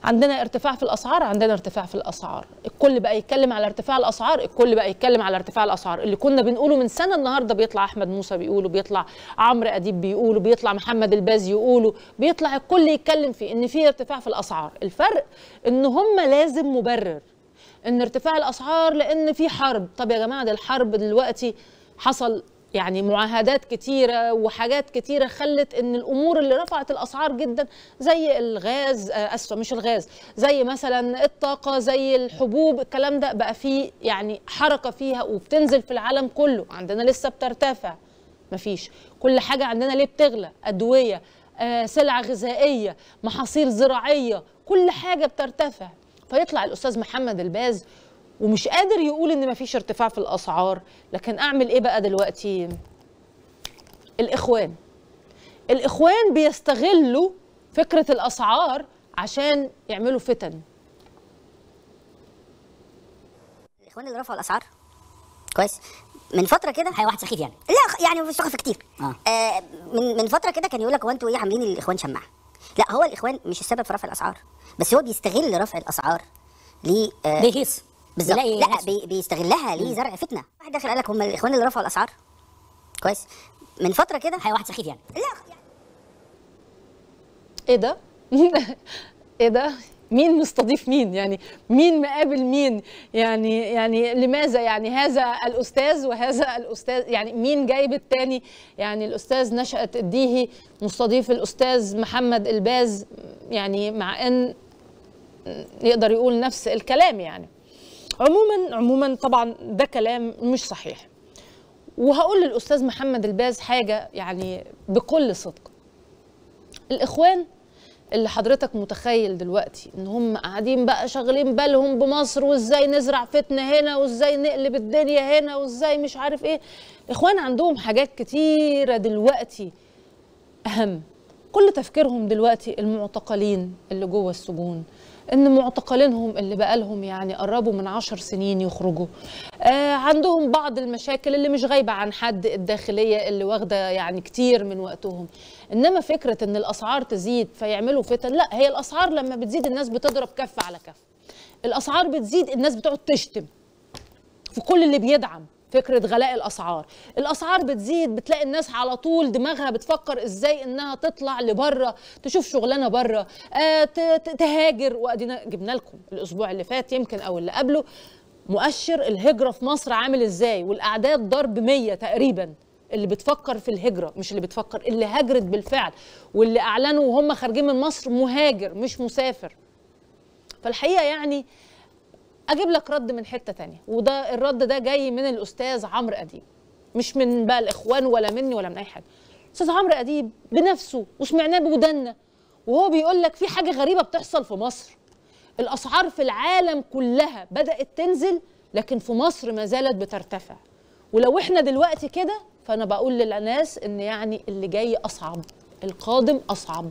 عندنا ارتفاع في الاسعار عندنا ارتفاع في الاسعار الكل بقى يتكلم على ارتفاع الاسعار الكل بقى يتكلم على ارتفاع الاسعار اللي كنا بنقوله من سنه النهارده بيطلع احمد موسى بيقوله بيطلع عمرو اديب بيقوله بيطلع محمد الباز يقوله بيطلع الكل يتكلم فيه ان في ارتفاع في الاسعار الفرق ان هم لازم مبرر ان ارتفاع الاسعار لان في حرب طب يا جماعه ده الحرب دلوقتي حصل يعني معاهدات كتيرة وحاجات كتيرة خلت ان الامور اللي رفعت الاسعار جدا زي الغاز آه، اسفة مش الغاز زي مثلا الطاقة زي الحبوب الكلام ده بقى فيه يعني حركة فيها وبتنزل في العالم كله عندنا لسه بترتفع مفيش كل حاجة عندنا ليه بتغلى ادوية آه، سلع غذائية محاصيل زراعية كل حاجة بترتفع فيطلع الاستاذ محمد الباز ومش قادر يقول ان مفيش ارتفاع في الاسعار لكن اعمل ايه بقى دلوقتي الاخوان الاخوان بيستغلوا فكره الاسعار عشان يعملوا فتن الاخوان اللي رفعوا الاسعار كويس من فتره كده هي واحد سخيف يعني لا يعني مش سخف كتير آه. آه من من فتره كده كان يقول لك هو انتوا ايه عاملين الاخوان شماعه لا هو الاخوان مش السبب في رفع الاسعار بس هو بيستغل رفع الاسعار ل آه بيهيص بالظبط بيلاقي لا نفسه. بي بيستغلها لزرع فتنه واحد داخل قال لك هم الاخوان اللي رفعوا الاسعار كويس من فتره كده هي واحد سخيف يعني لا يعني ايه ده ايه ده مين مستضيف مين يعني مين مقابل مين يعني يعني لماذا يعني هذا الاستاذ وهذا الاستاذ يعني مين جايب التاني يعني الاستاذ نشأت الديهي مستضيف الاستاذ محمد الباز يعني مع ان يقدر يقول نفس الكلام يعني عموما عموما طبعا ده كلام مش صحيح وهقول للاستاذ محمد الباز حاجه يعني بكل صدق الاخوان اللي حضرتك متخيل دلوقتي ان هم قاعدين بقى شاغلين بالهم بمصر وازاي نزرع فتنه هنا وازاي نقلب الدنيا هنا وازاي مش عارف ايه الاخوان عندهم حاجات كتيره دلوقتي اهم كل تفكيرهم دلوقتي المعتقلين اللي جوه السجون ان معتقلينهم اللي بقالهم يعني قربوا من عشر سنين يخرجوا آه عندهم بعض المشاكل اللي مش غايبة عن حد الداخلية اللي واخدة يعني كتير من وقتهم انما فكرة ان الاسعار تزيد فيعملوا فتن لا هي الاسعار لما بتزيد الناس بتضرب كف على كف الاسعار بتزيد الناس بتقعد تشتم في كل اللي بيدعم فكرة غلاء الأسعار الأسعار بتزيد بتلاقي الناس على طول دماغها بتفكر إزاي إنها تطلع لبره تشوف شغلانة بره آه ت- ت- تهاجر وأدينا جبنا لكم الأسبوع اللي فات يمكن أو اللي قبله مؤشر الهجرة في مصر عامل إزاي والأعداد ضرب 100 تقريبا اللي بتفكر في الهجرة مش اللي بتفكر اللي هاجرت بالفعل واللي أعلنوا وهم خارجين من مصر مهاجر مش مسافر فالحقيقة يعني اجيب لك رد من حته تانية وده الرد ده جاي من الاستاذ عمرو اديب مش من بقى الاخوان ولا مني ولا من اي حد استاذ عمرو اديب بنفسه وسمعناه بودنا وهو بيقول لك في حاجه غريبه بتحصل في مصر الاسعار في العالم كلها بدات تنزل لكن في مصر ما زالت بترتفع ولو احنا دلوقتي كده فانا بقول للناس ان يعني اللي جاي اصعب القادم اصعب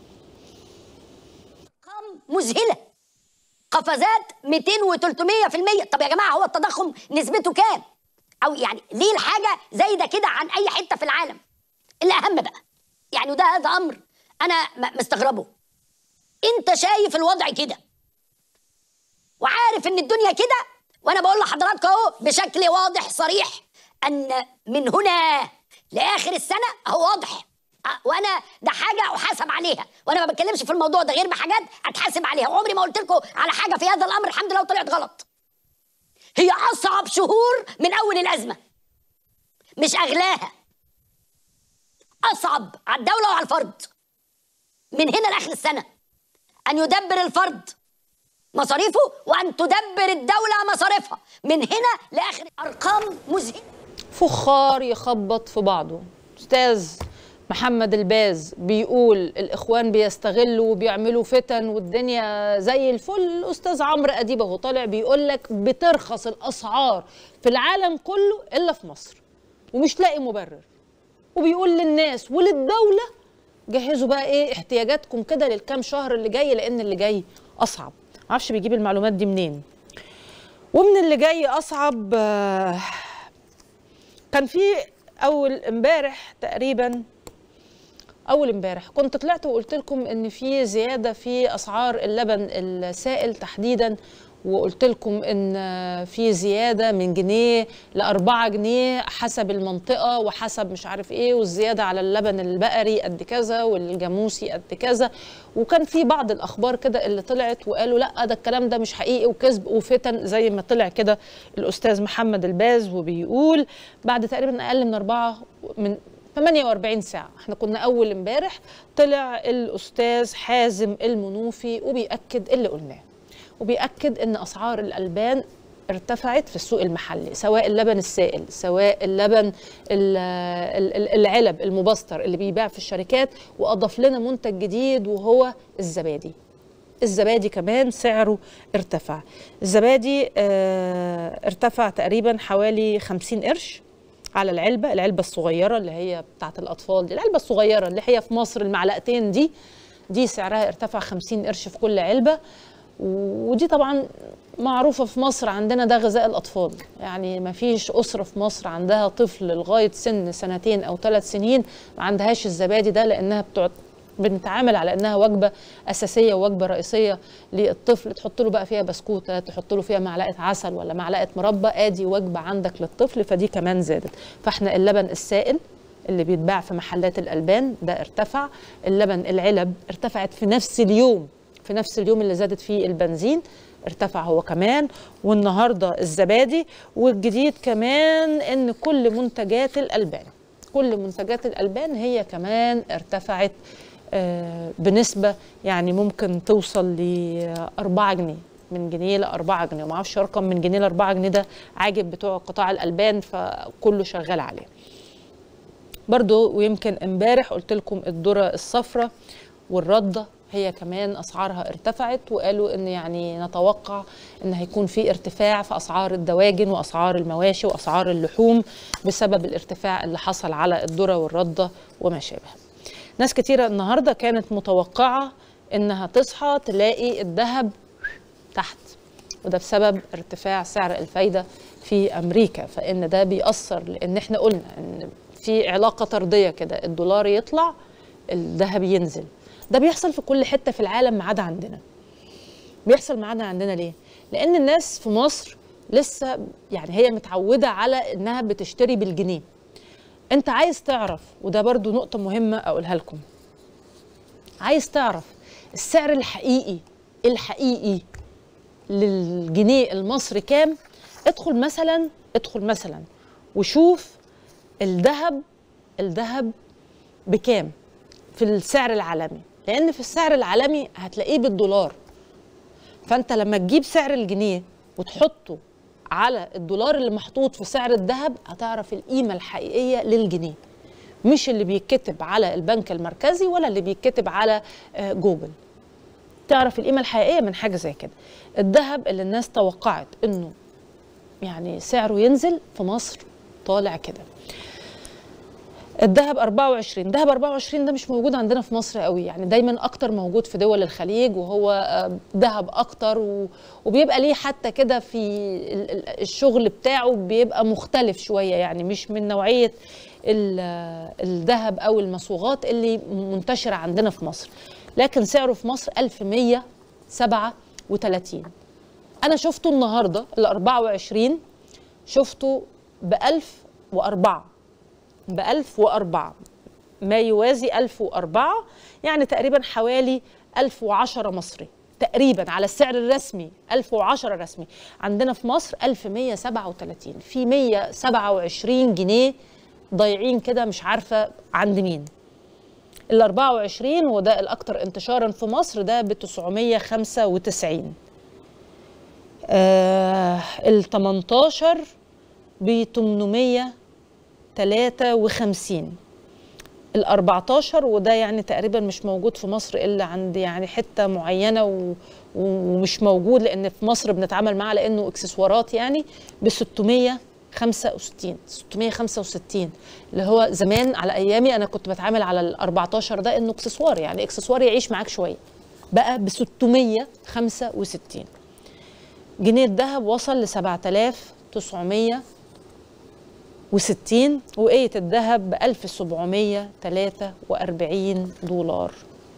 ارقام مذهله قفزات 200 و300% طب يا جماعه هو التضخم نسبته كام او يعني ليه الحاجه زايده كده عن اي حته في العالم الاهم بقى يعني وده هذا امر انا م- مستغربه انت شايف الوضع كده وعارف ان الدنيا كده وانا بقول لحضراتكم اهو بشكل واضح صريح ان من هنا لاخر السنه هو واضح أه، وانا ده حاجه احاسب عليها وانا ما بتكلمش في الموضوع ده غير بحاجات اتحاسب عليها وعمري ما قلت لكم على حاجه في هذا الامر الحمد لله وطلعت غلط هي اصعب شهور من اول الازمه مش اغلاها اصعب على الدوله وعلى الفرد من هنا لاخر السنه ان يدبر الفرد مصاريفه وان تدبر الدوله مصاريفها من هنا لاخر ارقام مذهله فخار يخبط في بعضه استاذ محمد الباز بيقول الاخوان بيستغلوا وبيعملوا فتن والدنيا زي الفل الاستاذ عمرو اديب اهو طالع بيقول لك بترخص الاسعار في العالم كله الا في مصر ومش لاقي مبرر وبيقول للناس وللدوله جهزوا بقى ايه احتياجاتكم كده للكام شهر اللي جاي لان اللي جاي اصعب معرفش بيجيب المعلومات دي منين ومن اللي جاي اصعب آه، كان في اول امبارح تقريبا اول امبارح كنت طلعت وقلت لكم ان في زياده في اسعار اللبن السائل تحديدا وقلت لكم ان في زياده من جنيه ل 4 جنيه حسب المنطقه وحسب مش عارف ايه والزياده على اللبن البقري قد كذا والجاموسي قد كذا وكان في بعض الاخبار كده اللي طلعت وقالوا لا ده الكلام ده مش حقيقي وكذب وفتن زي ما طلع كده الاستاذ محمد الباز وبيقول بعد تقريبا اقل من اربعه من 48 ساعة احنا كنا أول امبارح طلع الأستاذ حازم المنوفي وبيأكد اللي قلناه وبيأكد ان اسعار الالبان ارتفعت في السوق المحلي سواء اللبن السائل سواء اللبن ال- ال- ال- العلب المبستر اللي بيباع في الشركات واضاف لنا منتج جديد وهو الزبادي الزبادي كمان سعره ارتفع الزبادي اه ارتفع تقريبا حوالي 50 قرش على العلبة العلبة الصغيرة اللي هي بتاعت الأطفال دي العلبة الصغيرة اللي هي في مصر المعلقتين دي دي سعرها ارتفع 50 قرش في كل علبة ودي طبعا معروفة في مصر عندنا ده غذاء الأطفال يعني ما فيش أسرة في مصر عندها طفل لغاية سن سنتين أو ثلاث سنين ما عندهاش الزبادي ده لأنها بتعت بنتعامل على انها وجبه اساسيه ووجبه رئيسيه للطفل تحط له بقى فيها بسكوته تحط له فيها معلقه عسل ولا معلقه مربى ادي وجبه عندك للطفل فدي كمان زادت فاحنا اللبن السائل اللي بيتباع في محلات الالبان ده ارتفع اللبن العلب ارتفعت في نفس اليوم في نفس اليوم اللي زادت فيه البنزين ارتفع هو كمان والنهارده الزبادي والجديد كمان ان كل منتجات الالبان كل منتجات الالبان هي كمان ارتفعت آه، بنسبه يعني ممكن توصل ل 4 جنيه من جنيه ل 4 جنيه ما اعرفش رقم من جنيه ل 4 جنيه ده عاجب بتوع قطاع الالبان فكله شغال عليه برضو ويمكن امبارح قلت لكم الذره الصفراء والرده هي كمان اسعارها ارتفعت وقالوا ان يعني نتوقع ان هيكون في ارتفاع في اسعار الدواجن واسعار المواشي واسعار اللحوم بسبب الارتفاع اللي حصل على الذره والرده وما شابه. ناس كتيره النهارده كانت متوقعه انها تصحى تلاقي الذهب تحت وده بسبب ارتفاع سعر الفايده في امريكا فان ده بيأثر لان احنا قلنا ان في علاقه طرديه كده الدولار يطلع الذهب ينزل ده بيحصل في كل حته في العالم ما عدا عندنا بيحصل معانا عندنا ليه لان الناس في مصر لسه يعني هي متعوده على انها بتشتري بالجنيه انت عايز تعرف وده برضو نقطه مهمه اقولها لكم عايز تعرف السعر الحقيقي الحقيقي للجنيه المصري كام ادخل مثلا ادخل مثلا وشوف الذهب الذهب بكام في السعر العالمي لان في السعر العالمي هتلاقيه بالدولار فانت لما تجيب سعر الجنيه وتحطه على الدولار اللي محطوط في سعر الذهب هتعرف القيمه الحقيقيه للجنيه مش اللي بيتكتب على البنك المركزي ولا اللي بيتكتب على آه، جوجل تعرف القيمه الحقيقيه من حاجه زي كده الذهب اللي الناس توقعت انه يعني سعره ينزل في مصر طالع كده الذهب 24 ذهب 24 ده مش موجود عندنا في مصر قوي يعني دايما اكتر موجود في دول الخليج وهو آه، ذهب اكتر و- وبيبقى ليه حتى كده في ال- ال- الشغل بتاعه بيبقى مختلف شويه يعني مش من نوعيه ال- آه، الذهب او المصوغات اللي منتشره عندنا في مصر لكن سعره في مصر 1137 انا شفته النهارده ال 24 شفته ب 1004 ب 1004 ما يوازي 1004 يعني تقريبا حوالي 1010 مصري تقريبا على السعر الرسمي 1010 رسمي عندنا في مصر 1137 في 127 جنيه ضايعين كده مش عارفه عند مين ال 24 وده الاكثر انتشارا في مصر ده ب 995 آه ال 18 ب 853 ال 14 وده يعني تقريبا مش موجود في مصر الا عند يعني حته معينه و... ومش موجود لان في مصر بنتعامل معاه لانه اكسسوارات يعني ب 665 665 اللي هو زمان على ايامي انا كنت بتعامل على ال 14 ده انه اكسسوار يعني اكسسوار يعيش معاك شويه بقى ب 665 جنيه الذهب وصل ل 7900 وستين وقية الذهب ب 1743 دولار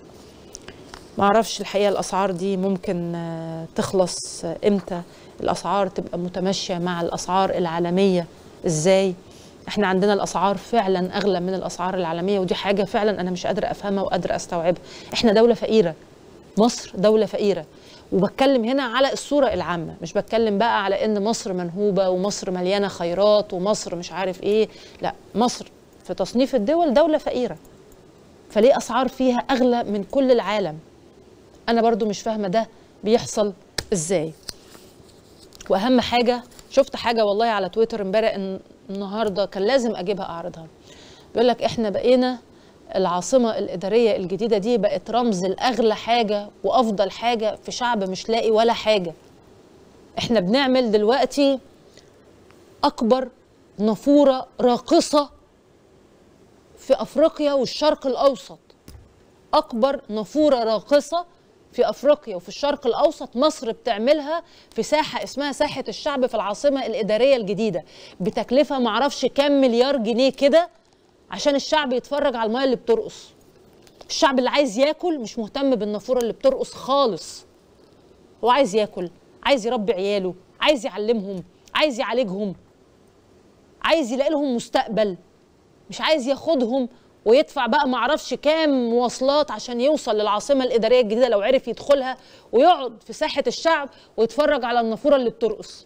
معرفش الحقيقة الأسعار دي ممكن آه، تخلص آه، إمتى الأسعار تبقى متماشية مع الأسعار العالمية إزاي احنا عندنا الأسعار فعلا أغلى من الأسعار العالمية ودي حاجة فعلا أنا مش قادرة أفهمها وقادرة أستوعبها احنا دولة فقيرة مصر دولة فقيرة وبتكلم هنا على الصورة العامة مش بتكلم بقى على ان مصر منهوبة ومصر مليانة خيرات ومصر مش عارف ايه لا مصر في تصنيف الدول دولة فقيرة فليه اسعار فيها اغلى من كل العالم انا برضو مش فاهمة ده بيحصل ازاي واهم حاجة شفت حاجة والله على تويتر امبارح إن- النهاردة كان لازم اجيبها اعرضها بيقول لك احنا بقينا العاصمة الإدارية الجديدة دي بقت رمز لأغلى حاجة وأفضل حاجة في شعب مش لاقي ولا حاجة احنا بنعمل دلوقتي أكبر نافورة راقصة في أفريقيا والشرق الأوسط أكبر نافورة راقصة في أفريقيا وفي الشرق الأوسط مصر بتعملها في ساحة اسمها ساحة الشعب في العاصمة الإدارية الجديدة بتكلفة معرفش كام مليار جنيه كده عشان الشعب يتفرج على المايه اللي بترقص الشعب اللي عايز ياكل مش مهتم بالنافوره اللي بترقص خالص هو عايز ياكل عايز يربي عياله عايز يعلمهم عايز يعالجهم عايز يلاقي لهم مستقبل مش عايز ياخدهم ويدفع بقى معرفش كام مواصلات عشان يوصل للعاصمه الاداريه الجديده لو عرف يدخلها ويقعد في ساحه الشعب ويتفرج على النافوره اللي بترقص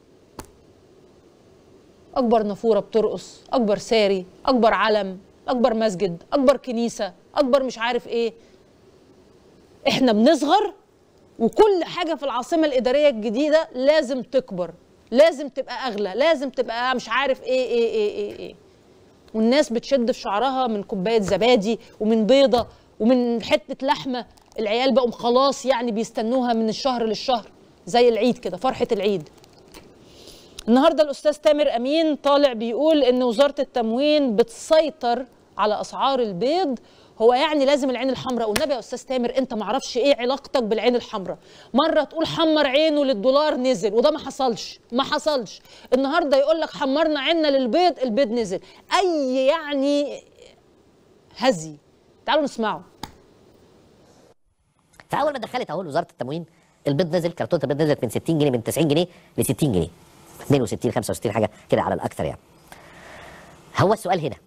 اكبر نافوره بترقص اكبر ساري اكبر علم اكبر مسجد اكبر كنيسه اكبر مش عارف ايه احنا بنصغر وكل حاجه في العاصمه الاداريه الجديده لازم تكبر لازم تبقى اغلى لازم تبقى مش عارف ايه ايه ايه ايه, إيه. والناس بتشد في شعرها من كوبايه زبادي ومن بيضه ومن حته لحمه العيال بقوا خلاص يعني بيستنوها من الشهر للشهر زي العيد كده فرحه العيد النهارده الاستاذ تامر امين طالع بيقول ان وزاره التموين بتسيطر على اسعار البيض هو يعني لازم العين الحمراء والنبي يا استاذ تامر انت ما اعرفش ايه علاقتك بالعين الحمراء مره تقول حمر عينه للدولار نزل وده ما حصلش ما حصلش النهارده يقول لك حمرنا عيننا للبيض البيض نزل اي يعني هزي تعالوا نسمعه فاول ما دخلت اهو وزاره التموين البيض نزل كرتونه البيض نزلت من 60 جنيه من 90 جنيه ل 60 جنيه 62 65 حاجه كده على الاكثر يعني هو السؤال هنا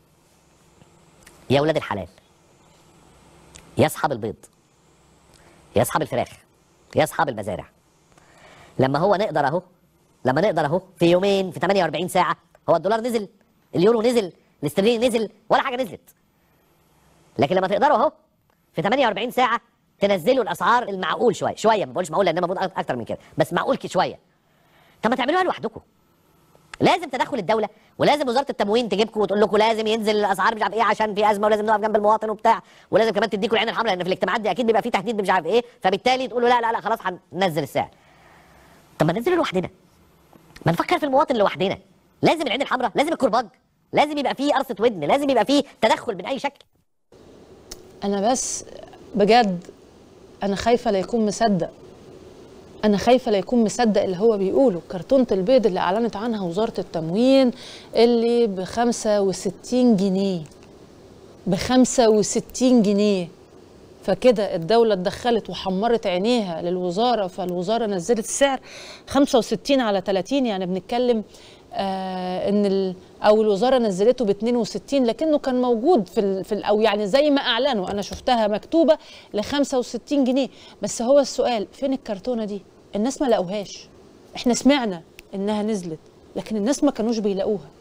يا ولاد الحلال يا اصحاب البيض يا اصحاب الفراخ يا اصحاب المزارع لما هو نقدر اهو لما نقدر اهو في يومين في 48 ساعه هو الدولار نزل اليورو نزل الاسترليني نزل ولا حاجه نزلت لكن لما تقدروا اهو في 48 ساعه تنزلوا الاسعار المعقول شويه شويه ما بقولش معقول لان المفروض اكتر من كده بس معقول كده شويه طب ما تعملوها لوحدكم لازم تدخل الدوله ولازم وزاره التموين تجيبكم وتقول لكم لازم ينزل الاسعار مش عارف ايه عشان في ازمه ولازم نقف جنب المواطن وبتاع ولازم كمان تديكم العين الحمراء لان في الاجتماعات دي اكيد بيبقى في تهديد مش عارف ايه فبالتالي تقولوا لا لا لا خلاص هننزل السعر طب ما ننزله لوحدنا ما نفكر في المواطن لوحدنا لازم العين الحمراء لازم الكرباج لازم يبقى فيه قرصه ودن لازم يبقى فيه تدخل من اي شكل انا بس بجد انا خايفه لا يكون مصدق انا خايفه لا يكون مصدق اللي هو بيقوله كرتونه البيض اللي اعلنت عنها وزاره التموين اللي ب 65 جنيه ب 65 جنيه فكده الدولة اتدخلت وحمرت عينيها للوزارة فالوزارة نزلت السعر 65 على 30 يعني بنتكلم آه ان ال او الوزاره نزلته ب 62 لكنه كان موجود في ال في ال او يعني زي ما اعلنوا انا شفتها مكتوبه ل 65 جنيه بس هو السؤال فين الكرتونه دي؟ الناس ما لقوهاش احنا سمعنا انها نزلت لكن الناس ما كانوش بيلاقوها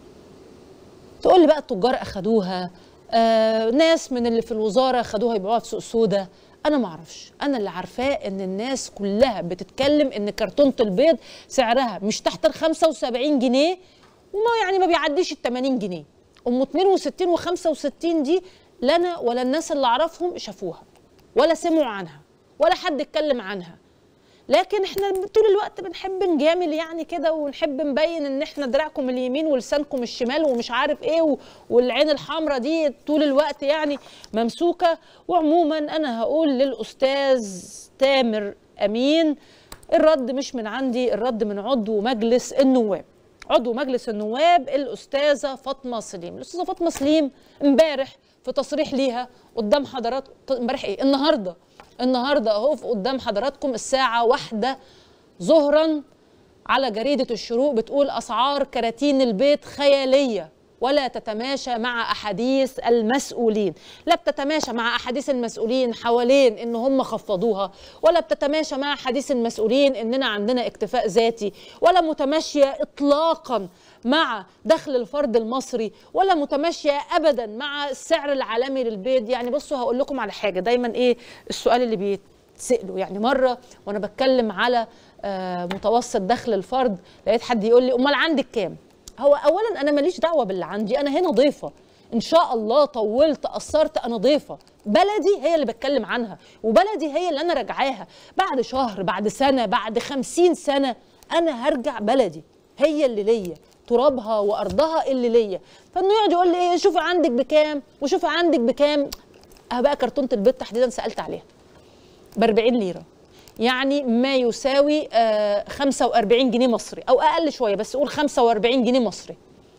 تقول لي بقى التجار اخدوها آه ناس من اللي في الوزاره خدوها يبيعوها في سوق سودا انا ما اعرفش انا اللي عارفاه ان الناس كلها بتتكلم ان كرتونه البيض سعرها مش تحت ال 75 جنيه وما يعني ما بيعديش ال 80 جنيه ام 62 و65 دي لا انا ولا الناس اللي اعرفهم شافوها ولا سمعوا عنها ولا حد اتكلم عنها لكن احنا طول الوقت بنحب نجامل يعني كده ونحب نبين ان احنا دراعكم اليمين ولسانكم الشمال ومش عارف ايه و- والعين الحمراء دي طول الوقت يعني ممسوكه وعموما انا هقول للاستاذ تامر امين الرد مش من عندي الرد من عضو مجلس النواب عضو مجلس النواب الاستاذه فاطمه سليم الاستاذه فاطمه سليم امبارح في تصريح ليها قدام حضرات امبارح ايه النهارده النهارده اهو في- قدام حضراتكم الساعه واحدة ظهرا على جريده الشروق بتقول اسعار كراتين البيت خياليه ولا تتماشى مع احاديث المسؤولين لا بتتماشى مع احاديث المسؤولين حوالين ان هم خفضوها ولا بتتماشى مع احاديث المسؤولين اننا عندنا اكتفاء ذاتي ولا متماشيه اطلاقا مع دخل الفرد المصري ولا متماشيه ابدا مع السعر العالمي للبيض يعني بصوا هقول لكم على حاجه دايما ايه السؤال اللي بيتسالوا يعني مره وانا بتكلم على آه، متوسط دخل الفرد لقيت حد يقول لي امال عندك كام هو اولا انا ماليش دعوه باللي عندي انا هنا ضيفه ان شاء الله طولت قصرت انا ضيفه بلدي هي اللي بتكلم عنها وبلدي هي اللي انا راجعاها بعد شهر بعد سنه بعد خمسين سنه انا هرجع بلدي هي اللي ليا ترابها وارضها اللي ليا فانه يقعد يقول لي ايه شوفي عندك بكام وشوفي عندك بكام اه بقى كرتونه البيض تحديدا سالت عليها ب 40 ليره يعني ما يساوي آه 45 جنيه مصري او اقل شويه بس قول 45 جنيه مصري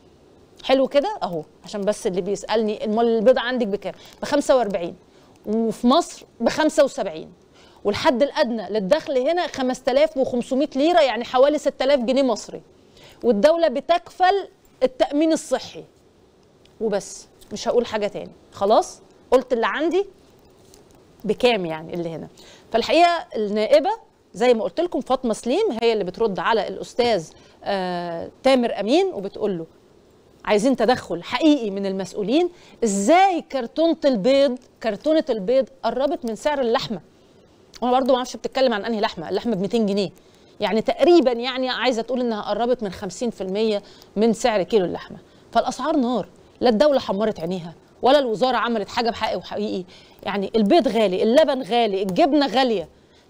حلو كده اهو عشان بس اللي بيسالني امال البيضه عندك بكام ب 45 وفي مصر ب 75 والحد الادنى للدخل هنا 5500 ليره يعني حوالي 6000 جنيه مصري والدوله بتكفل التامين الصحي وبس مش هقول حاجه تاني خلاص قلت اللي عندي بكام يعني اللي هنا فالحقيقه النائبه زي ما قلت لكم فاطمه سليم هي اللي بترد على الاستاذ آه تامر امين وبتقول له عايزين تدخل حقيقي من المسؤولين ازاي كرتونه البيض كرتونه البيض قربت من سعر اللحمه وانا برضو ما اعرفش بتتكلم عن انهي لحمه اللحمه ب 200 جنيه يعني تقريبا يعني عايزه تقول انها قربت من 50% من سعر كيلو اللحمه فالاسعار نار لا الدوله حمرت عينيها ولا الوزاره عملت حاجه بحق وحقيقي يعني البيض غالي اللبن غالي الجبنه غاليه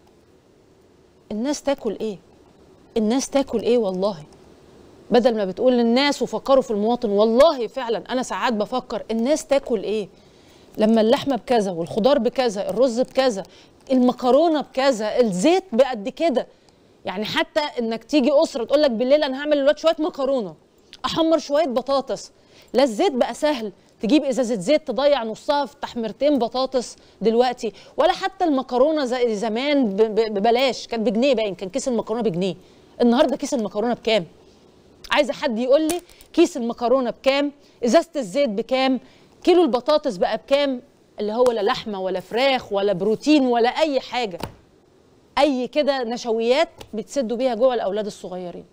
الناس تاكل ايه الناس تاكل ايه والله بدل ما بتقول للناس وفكروا في المواطن والله فعلا انا ساعات بفكر الناس تاكل ايه لما اللحمه بكذا والخضار بكذا الرز بكذا المكرونه بكذا الزيت بقد كده يعني حتى انك تيجي اسره تقول لك بالليل انا هعمل الوقت شويه مكرونه احمر شويه بطاطس لا الزيت بقى سهل تجيب ازازه زيت تضيع نصها في تحميرتين بطاطس دلوقتي ولا حتى المكرونه زي زمان ب- ب- ببلاش كانت بجنيه باين كان كيس المكرونه بجنيه النهارده كيس المكرونه بكام عايزه حد يقول لي كيس المكرونه بكام ازازه الزيت بكام كيلو البطاطس بقى بكام اللي هو لا لحمه ولا فراخ ولا بروتين ولا اي حاجه اي كده نشويات بتسدوا بيها جوه الاولاد الصغيرين